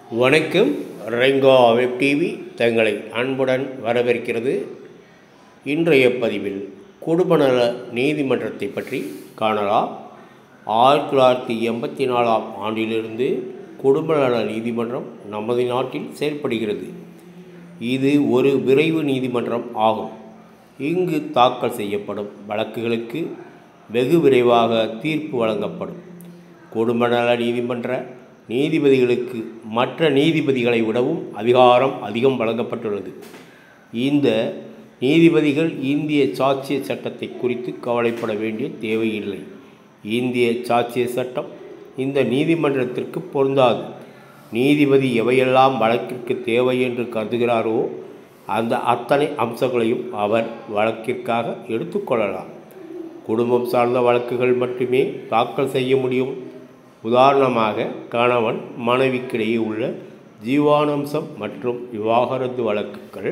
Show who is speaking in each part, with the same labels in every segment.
Speaker 1: வணக்கம் Renga web TV தங்களை அன்புடன் வரவேற்கிறது இன்றைய பதிவில் குடும்பநல நீதிமன்றத்தை பற்றி காணலாம் ஆயிரத்தி தொள்ளாயிரத்தி எண்பத்தி நாலாம் ஆண்டிலிருந்து குடும்பநல நீதிமன்றம் நமது நாட்டில் செயல்படுகிறது இது ஒரு விரைவு நீதிமன்றம் ஆகும் இங்கு தாக்கல் செய்யப்படும் வழக்குகளுக்கு வெகு விரைவாக தீர்ப்பு வழங்கப்படும் குடும்பநல நீதிமன்ற நீதிபதிகளுக்கு மற்ற நீதிபதிகளை விடவும் அதிகாரம் அதிகம் வழங்கப்பட்டுள்ளது இந்த நீதிபதிகள் இந்திய சாட்சிய சட்டத்தை குறித்து கவலைப்பட வேண்டிய தேவையில்லை இந்திய சாட்சிய சட்டம் இந்த நீதிமன்றத்திற்கு பொருந்தாது நீதிபதி எவையெல்லாம் வழக்கிற்கு தேவை என்று கருதுகிறாரோ அந்த அத்தனை அம்சங்களையும் அவர் வழக்கிற்காக எடுத்துக்கொள்ளலாம் குடும்பம் சார்ந்த வழக்குகள் மட்டுமே தாக்கல் செய்ய முடியும் உதாரணமாக கணவன் மனைவிக்கிடையே உள்ள ஜீவானம்சம் மற்றும் விவாகரத்து வழக்குகள்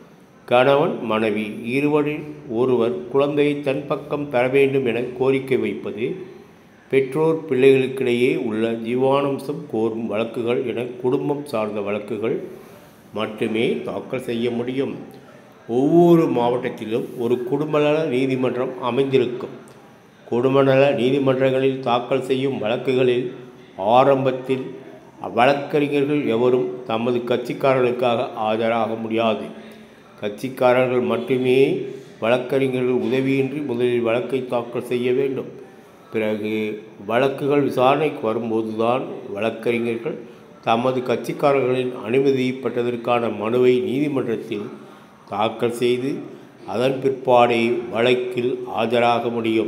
Speaker 1: கணவன் மனைவி இருவரில் ஒருவர் குழந்தையை தன் பக்கம் பெற வேண்டும் என கோரிக்கை வைப்பது பெற்றோர் பிள்ளைகளுக்கிடையே உள்ள ஜீவானம்சம் கோரும் வழக்குகள் என குடும்பம் சார்ந்த வழக்குகள் மட்டுமே தாக்கல் செய்ய முடியும் ஒவ்வொரு மாவட்டத்திலும் ஒரு குடும்பநல நீதிமன்றம் அமைந்திருக்கும் குடும்பநல நீதிமன்றங்களில் தாக்கல் செய்யும் வழக்குகளில் ஆரம்பத்தில் வழக்கறிஞர்கள் எவரும் தமது கட்சிக்காரர்களுக்காக ஆஜராக முடியாது கட்சிக்காரர்கள் மட்டுமே வழக்கறிஞர்கள் உதவியின்றி முதலில் வழக்கை தாக்கல் செய்ய வேண்டும் பிறகு வழக்குகள் விசாரணைக்கு வரும்போதுதான் வழக்கறிஞர்கள் தமது கட்சிக்காரர்களின் அனுமதி பெற்றதற்கான மனுவை நீதிமன்றத்தில் தாக்கல் செய்து அதன் பிற்பாடே வழக்கில் ஆஜராக முடியும்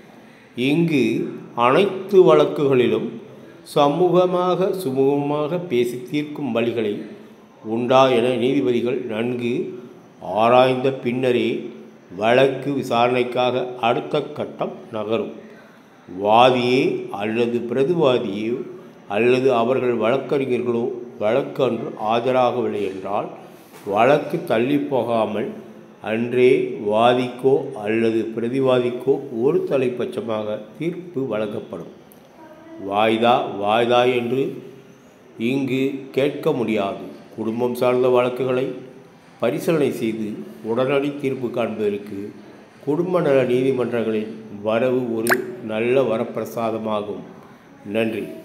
Speaker 1: இங்கு அனைத்து வழக்குகளிலும் சமூகமாக சுமூகமாக பேசி தீர்க்கும் வழிகளை உண்டா என நீதிபதிகள் நன்கு ஆராய்ந்த பின்னரே வழக்கு விசாரணைக்காக அடுத்த கட்டம் நகரும் வாதியே அல்லது பிரதிவாதியோ அல்லது அவர்கள் வழக்கறிஞர்களோ வழக்கு அன்று ஆஜராகவில்லை என்றால் வழக்கு தள்ளி போகாமல் அன்றே வாதிக்கோ அல்லது பிரதிவாதிக்கோ ஒரு தலைப்பட்சமாக தீர்ப்பு வழங்கப்படும் வாய்தா வாய்தா என்று இங்கு கேட்க முடியாது குடும்பம் சார்ந்த வழக்குகளை பரிசீலனை செய்து உடனடி தீர்ப்பு காண்பதற்கு குடும்ப நல நீதிமன்றங்களின் வரவு ஒரு நல்ல வரப்பிரசாதமாகும் நன்றி